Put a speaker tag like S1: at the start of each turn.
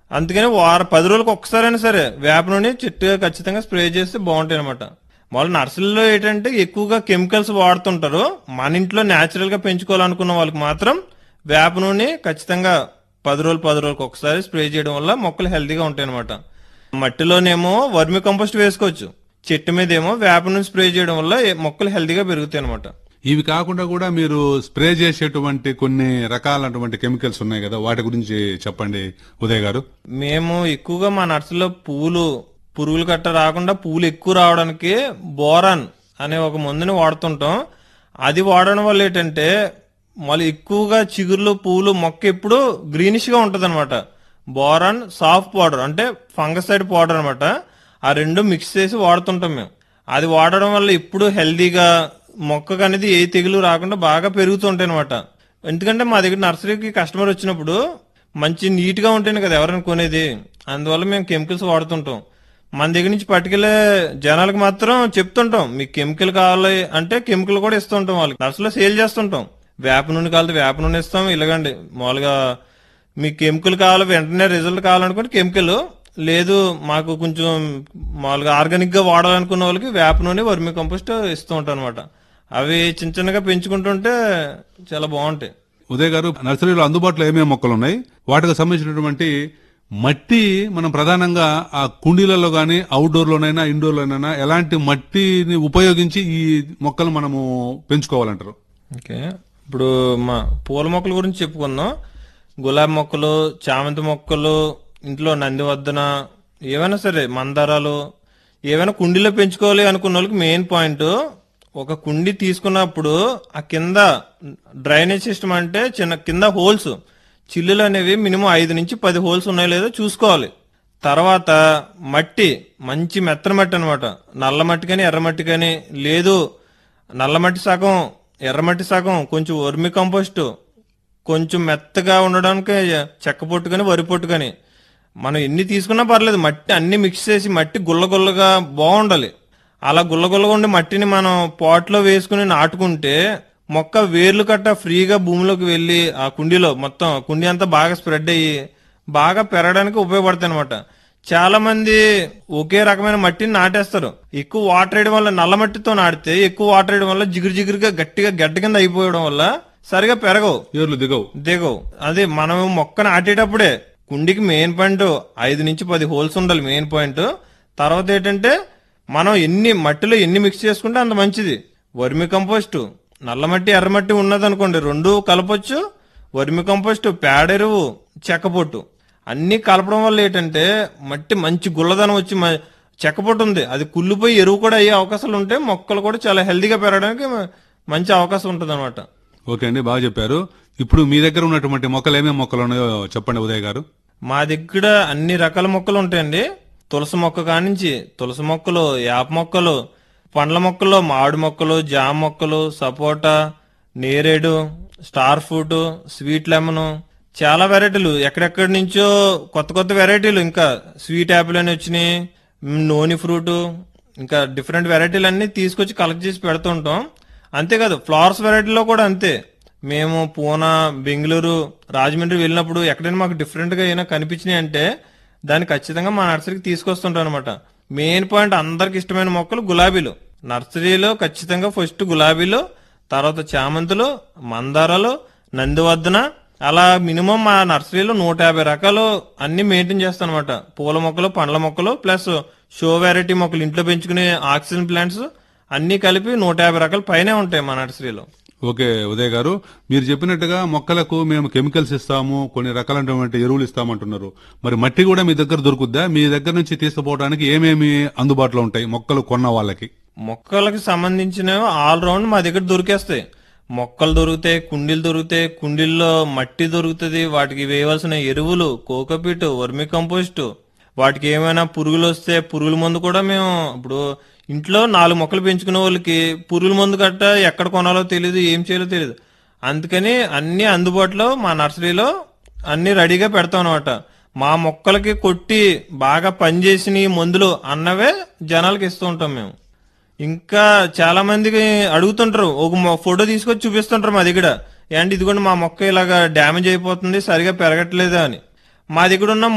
S1: అందుకని వార పది రోజులకు ఒక్కసారైనా సరే వేప నూనె చెట్టుగా ఖచ్చితంగా స్ప్రే చేస్తే బాగుంటాయి అనమాట వాళ్ళు నర్సరీలో ఏంటంటే ఎక్కువగా కెమికల్స్ వాడుతుంటారు మన ఇంట్లో న్యాచురల్ గా పెంచుకోవాలనుకున్న వాళ్ళకి మాత్రం వేప నూనె ఖచ్చితంగా పది రోజులు పది రోజులకు ఒకసారి స్ప్రే చేయడం వల్ల మొక్కలు హెల్తీగా ఉంటాయి అనమాట మట్టిలోనేమో వర్మి కంపోస్ట్ వేసుకోవచ్చు చెట్టు మీద ఏమో వేప నూనె స్ప్రే చేయడం వల్ల ఏ- మొక్కలు హెల్తీగా పెరుగుతాయి అనమాట
S2: ఇవి కాకుండా కూడా మీరు స్ప్రే చేసేటువంటి కొన్ని రకాలైనటువంటి కెమికల్స్ ఉన్నాయి కదా వాటి గురించి చెప్పండి ఉదయ్ గారు
S1: మేము ఎక్కువగా మా నర్సరీలో పువ్వులు పురుగులు కట్ట రాకుండా పువ్వులు ఎక్కువ రావడానికి బోరాన్ అనే ఒక మందుని వాడుతుంటాం అది వాడడం వల్ల ఏంటంటే మళ్ళీ ఎక్కువగా చిగుర్లు పువ్వులు మొక్క ఎప్పుడు గ్రీనిష్ గా ఉంటది అనమాట బోరాన్ సాఫ్ట్ పౌడర్ అంటే ఫంగసైడ్ పౌడర్ అనమాట ఆ రెండు మిక్స్ చేసి వాడుతుంటాం మేము అది వాడడం వల్ల ఇప్పుడు హెల్దీగా మొక్కకు అనేది ఏ తెగులు రాకుండా బాగా పెరుగుతుంటాయి అనమాట ఎందుకంటే మా దగ్గర నర్సరీకి కస్టమర్ వచ్చినప్పుడు మంచి నీట్ గా ఉంటేనే కదా ఎవరైనా కొనేది అందువల్ల మేము కెమికల్స్ వాడుతుంటాం మన దగ్గర నుంచి పట్టుకెళ్లే జనాలకు మాత్రం చెప్తుంటాం మీకు కెమికల్ కావాలి అంటే కెమికల్ కూడా ఇస్తుంటాం వాళ్ళకి నర్సరీలో సేల్ చేస్తుంటాం వేప నూనె కావాలి వేప నూనె ఇస్తాం ఇలాగండి మామూలుగా మీకు కెమికల్ కావాలి వెంటనే రిజల్ట్ కావాలనుకుంటే కెమికల్ లేదు మాకు కొంచెం మామూలుగా ఆర్గానిక్ గా వాడాలనుకున్న వాళ్ళకి వేప నూనె వర్మి కంపోస్ట్ ఇస్తూ ఉంటాం అనమాట అవి చిన్న చిన్నగా పెంచుకుంటుంటే చాలా బాగుంటాయి
S2: ఉదయ్ గారు నర్సరీలో అందుబాటులో ఏమేమి మొక్కలు ఉన్నాయి వాటికి సంబంధించినటువంటి మట్టి మనం ప్రధానంగా ఆ కుండీలలో గానీ అవుట్డోర్ లోనైనా ఇండోర్ లోనైనా ఎలాంటి మట్టిని ఉపయోగించి ఈ మొక్కలు మనము పెంచుకోవాలంటారు
S1: ఓకే ఇప్పుడు మా పూల మొక్కల గురించి చెప్పుకుందాం గులాబీ మొక్కలు చామంతి మొక్కలు ఇంట్లో నంది వద్దన ఏవైనా సరే మందారాలు ఏవైనా కుండీలో పెంచుకోవాలి అనుకున్న వాళ్ళకి మెయిన్ పాయింట్ ఒక కుండి తీసుకున్నప్పుడు ఆ కింద డ్రైనేజ్ సిస్టమ్ అంటే చిన్న కింద హోల్స్ చిల్లులు అనేవి మినిమం ఐదు నుంచి పది హోల్స్ ఉన్నాయో లేదో చూసుకోవాలి తర్వాత మట్టి మంచి మెత్తన మట్టి అనమాట నల్ల మట్టి కానీ ఎర్ర మట్టి కానీ లేదు నల్ల మట్టి సగం ఎర్రమట్టి సగం కొంచెం వర్మి కంపోస్ట్ కొంచెం మెత్తగా ఉండడానికి చెక్క పొట్టు కానీ వరి పొట్టు కానీ మనం ఎన్ని తీసుకున్నా పర్లేదు మట్టి అన్ని మిక్స్ చేసి మట్టి గుల్లగుల్లగా బాగుండాలి అలా గుల్లగుల్లగా ఉండే మట్టిని మనం పాట్లో వేసుకుని నాటుకుంటే మొక్క వేర్లు కట్ట ఫ్రీగా భూమిలోకి వెళ్ళి ఆ కుండీలో మొత్తం కుండీ అంతా బాగా స్ప్రెడ్ అయ్యి బాగా పెరగడానికి ఉపయోగపడతాయి అనమాట చాలా మంది ఒకే రకమైన మట్టిని నాటేస్తారు ఎక్కువ వాటర్ వేయడం వల్ల నల్ల మట్టితో నాటితే ఎక్కువ వాటర్ వేయడం వల్ల జిగురు జిగురుగా గట్టిగా గడ్డ కింద అయిపోవడం వల్ల సరిగా పెరగవు
S2: ఏర్లు దిగవు
S1: దిగవు అదే మనం మొక్క నాటేటప్పుడే కుండికి మెయిన్ పాయింట్ ఐదు నుంచి పది హోల్స్ ఉండాలి మెయిన్ పాయింట్ తర్వాత ఏంటంటే మనం ఎన్ని మట్టిలో ఎన్ని మిక్స్ చేసుకుంటే అంత మంచిది వర్మి కంపోస్ట్ నల్ల మట్టి ఎర్ర మట్టి ఉన్నదనుకోండి రెండు కలపొచ్చు వర్మి కంపోస్ట్ పేడెరువు చెక్కపొట్టు అన్ని కలపడం వల్ల ఏంటంటే మట్టి మంచి గుల్లదనం వచ్చి మ- చెక్కపొట్టు ఉంది అది కుళ్ళిపోయి ఎరువు కూడా అయ్యే అవకాశాలు ఉంటే మొక్కలు కూడా చాలా హెల్దీగా పెరగడానికి మ- మంచి అవకాశం ఉంటుంది
S2: ఓకే అండి బాగా చెప్పారు ఇప్పుడు మీ దగ్గర ఉన్నటువంటి మొక్కలు ఏమేమి మొక్కలు ఉన్నాయో చెప్పండి ఉదయ్ గారు
S1: మా దగ్గర అన్ని రకాల మొక్కలు ఉంటాయండి తులసి మొక్క కానించి తులసి మొక్కలు యాప మొక్కలు పండ్ల మొక్కలు మామిడి మొక్కలు జామ మొక్కలు సపోటా నేరేడు స్టార్ ఫ్రూట్ స్వీట్ లెమన్ చాలా వెరైటీలు ఎక్కడెక్కడి నుంచో కొత్త కొత్త వెరైటీలు ఇంకా స్వీట్ యాపిల్ అని వచ్చినాయి మ్, నోని ఫ్రూట్ ఇంకా డిఫరెంట్ వెరైటీలు అన్ని తీసుకొచ్చి కలెక్ట్ చేసి పెడుతుంటాం అంతేకాదు ఫ్లవర్స్ వెరైటీలో కూడా అంతే మేము పూనా బెంగళూరు రాజమండ్రి వెళ్ళినప్పుడు ఎక్కడైనా మాకు డిఫరెంట్ గా ఏమైనా కనిపించినాయి అంటే దాన్ని ఖచ్చితంగా మా నర్సరీకి తీసుకొస్తుంటాం అనమాట మెయిన్ పాయింట్ అందరికి ఇష్టమైన మొక్కలు గులాబీలు నర్సరీలో ఖచ్చితంగా ఫస్ట్ గులాబీలు తర్వాత చామంతులు మందారాలు నందివర్ధన అలా మినిమం మా నర్సరీలో నూట యాభై రకాలు అన్ని మెయింటైన్ చేస్తాను అనమాట పూల మొక్కలు పండ్ల మొక్కలు ప్లస్ షో వెరైటీ మొక్కలు ఇంట్లో పెంచుకునే ఆక్సిజన్ ప్లాంట్స్ అన్ని కలిపి నూట యాభై రకాల పైనే ఉంటాయి మా నర్సరీలో
S2: ఓకే ఉదయ్ గారు మీరు చెప్పినట్టుగా మొక్కలకు మేము కెమికల్స్ ఇస్తాము కొన్ని రకాలైనటువంటి ఎరువులు ఇస్తామంటున్నారు మరి మట్టి కూడా మీ దగ్గర దొరుకుద్దా మీ దగ్గర నుంచి తీసుకుపోవడానికి ఏమేమి అందుబాటులో ఉంటాయి మొక్కలు కొన్న వాళ్ళకి
S1: మొక్కలకు సంబంధించినవి ఆల్ రౌండ్ మా దగ్గర దొరికేస్తాయి మొక్కలు దొరుకుతాయి కుండీలు దొరుకుతాయి కుండీల్లో మట్టి దొరుకుతుంది వాటికి వేయవలసిన ఎరువులు కోకోపీట్ వర్మి కంపోస్ట్ వాటికి ఏమైనా పురుగులు వస్తే పురుగుల మందు కూడా మేము ఇప్పుడు ఇంట్లో నాలుగు మొక్కలు పెంచుకునే వాళ్ళకి పురుగుల మందు గట్ట ఎక్కడ కొనాలో తెలియదు ఏం చేయాలో తెలియదు అందుకని అన్ని అందుబాటులో మా నర్సరీలో అన్ని రెడీగా పెడతాం అనమాట మా మొక్కలకి కొట్టి బాగా పనిచేసిన మందులు అన్నవే జనాలకి ఇస్తూ ఉంటాం మేము ఇంకా చాలా మందికి అడుగుతుంటారు ఒక మొ- ఫోటో తీసుకొచ్చి చూపిస్తుంటారు మా దగ్గర ఏంటి ఇదిగోండి మా మొక్క ఇలాగా డ్యామేజ్ అయిపోతుంది సరిగా పెరగట్లేదు అని మా దగ్గర ఉన్న